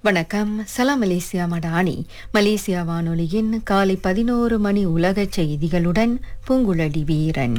வணக்கம் சலாம் Malaysia Madani Malaysia வானொலியின் காலை பதினோரு மணி உலகச் செய்திகளுடன் பூங்குழலி வீரன்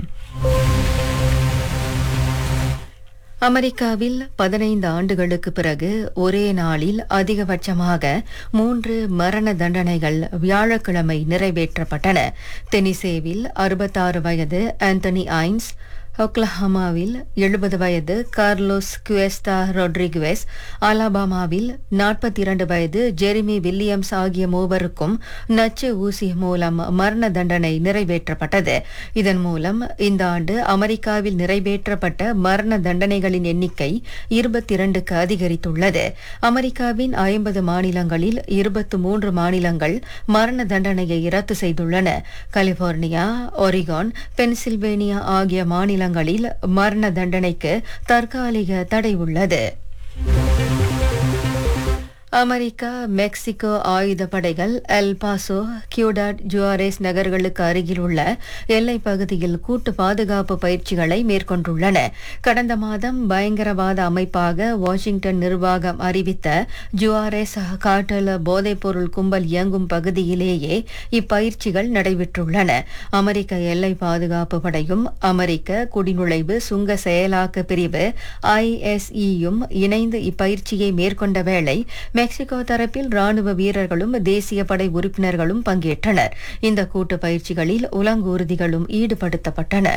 அமெரிக்காவில் பதினைந்து ஆண்டுகளுக்கு பிறகு ஒரே நாளில் அதிகபட்சமாக மூன்று மரண தண்டனைகள் வியாழக்கிழமை நிறைவேற்றப்பட்டன தெனிசேவில் அறுபத்தாறு வயது ஆந்தனி ஐன்ஸ் ஒக்லஹமாவில் எழுபது வயது கார்லோஸ் குவெஸ்டா ரொட்ரிகுவேஸ் அலபாமாவில் நாற்பத்தி இரண்டு வயது ஜெரிமி வில்லியம்ஸ் ஆகிய மூவருக்கும் நச்சு ஊசி மூலம் மரண தண்டனை நிறைவேற்றப்பட்டது இதன் மூலம் இந்த ஆண்டு அமெரிக்காவில் நிறைவேற்றப்பட்ட மரண தண்டனைகளின் எண்ணிக்கை இருபத்தி இரண்டுக்கு அதிகரித்துள்ளது அமெரிக்காவின் ஐம்பது மாநிலங்களில் இருபத்து மூன்று மாநிலங்கள் மரண தண்டனையை ரத்து செய்துள்ளன கலிபோர்னியா ஒரிகான் பென்சில்வேனியா ஆகிய மாநிலங்களில் மரண தண்டனைக்கு தற்காலிக தடை உள்ளது அமெரிக்கா மெக்சிகோ ஆயுத படைகள் எல் பாசோ கியூடாட் ஜுவாரேஸ் நகர்களுக்கு அருகில் உள்ள எல்லைப் பகுதியில் கூட்டு பாதுகாப்பு பயிற்சிகளை மேற்கொண்டுள்ளன கடந்த மாதம் பயங்கரவாத அமைப்பாக வாஷிங்டன் நிர்வாகம் அறிவித்த ஜுவாரேஸ் காட்டல போதைப்பொருள் கும்பல் இயங்கும் பகுதியிலேயே இப்பயிற்சிகள் நடைபெற்றுள்ளன அமெரிக்க எல்லை பாதுகாப்பு படையும் அமெரிக்க குடிநுழைவு சுங்க செயலாக்க பிரிவு ஐஎஸ்இயும் இணைந்து இப்பயிற்சியை மேற்கொண்ட வேளை மெக்சிகோ தரப்பில் ராணுவ வீரர்களும் தேசிய படை உறுப்பினர்களும் பங்கேற்றனர் இந்த கூட்டு பயிற்சிகளில் உலங்கூர்திகளும் ஈடுபடுத்தப்பட்டன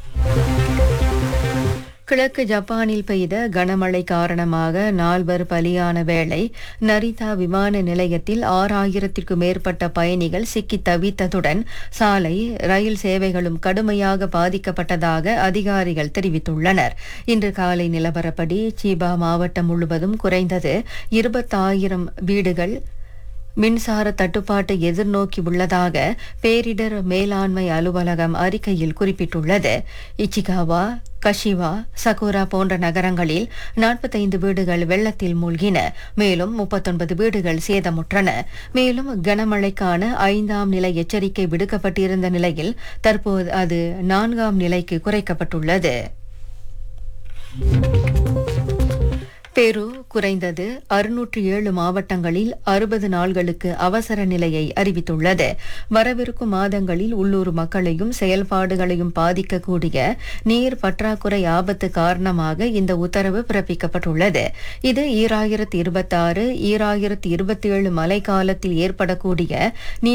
கிழக்கு ஜப்பானில் பெய்த கனமழை காரணமாக நால்வர் பலியான வேளை நரிதா விமான நிலையத்தில் ஆறாயிரத்திற்கும் மேற்பட்ட பயணிகள் சிக்கி தவித்ததுடன் சாலை ரயில் சேவைகளும் கடுமையாக பாதிக்கப்பட்டதாக அதிகாரிகள் தெரிவித்துள்ளனர் இன்று காலை நிலவரப்படி சீபா மாவட்டம் முழுவதும் குறைந்தது இருபத்தாயிரம் வீடுகள் மின்சார தட்டுப்பாட்டை எதிர்நோக்கி உள்ளதாக பேரிடர் மேலாண்மை அலுவலகம் அறிக்கையில் குறிப்பிட்டுள்ளது இச்சிகாவா கஷிவா சகுரா போன்ற நகரங்களில் நாற்பத்தைந்து வீடுகள் வெள்ளத்தில் மூழ்கின மேலும் முப்பத்தொன்பது வீடுகள் சேதமுற்றன மேலும் கனமழைக்கான ஐந்தாம் நிலை எச்சரிக்கை விடுக்கப்பட்டிருந்த நிலையில் தற்போது அது நான்காம் நிலைக்கு குறைக்கப்பட்டுள்ளது பெரு குறைந்தது அறுநூற்று ஏழு மாவட்டங்களில் அறுபது நாள்களுக்கு அவசர நிலையை அறிவித்துள்ளது வரவிருக்கும் மாதங்களில் உள்ளூர் மக்களையும் செயல்பாடுகளையும் பாதிக்கக்கூடிய நீர் பற்றாக்குறை ஆபத்து காரணமாக இந்த உத்தரவு பிறப்பிக்கப்பட்டுள்ளது இது ஈராயிரத்தி இருபத்தாறு ஈராயிரத்தி இருபத்தி ஏழு மழை காலத்தில் ஏற்படக்கூடிய நீர்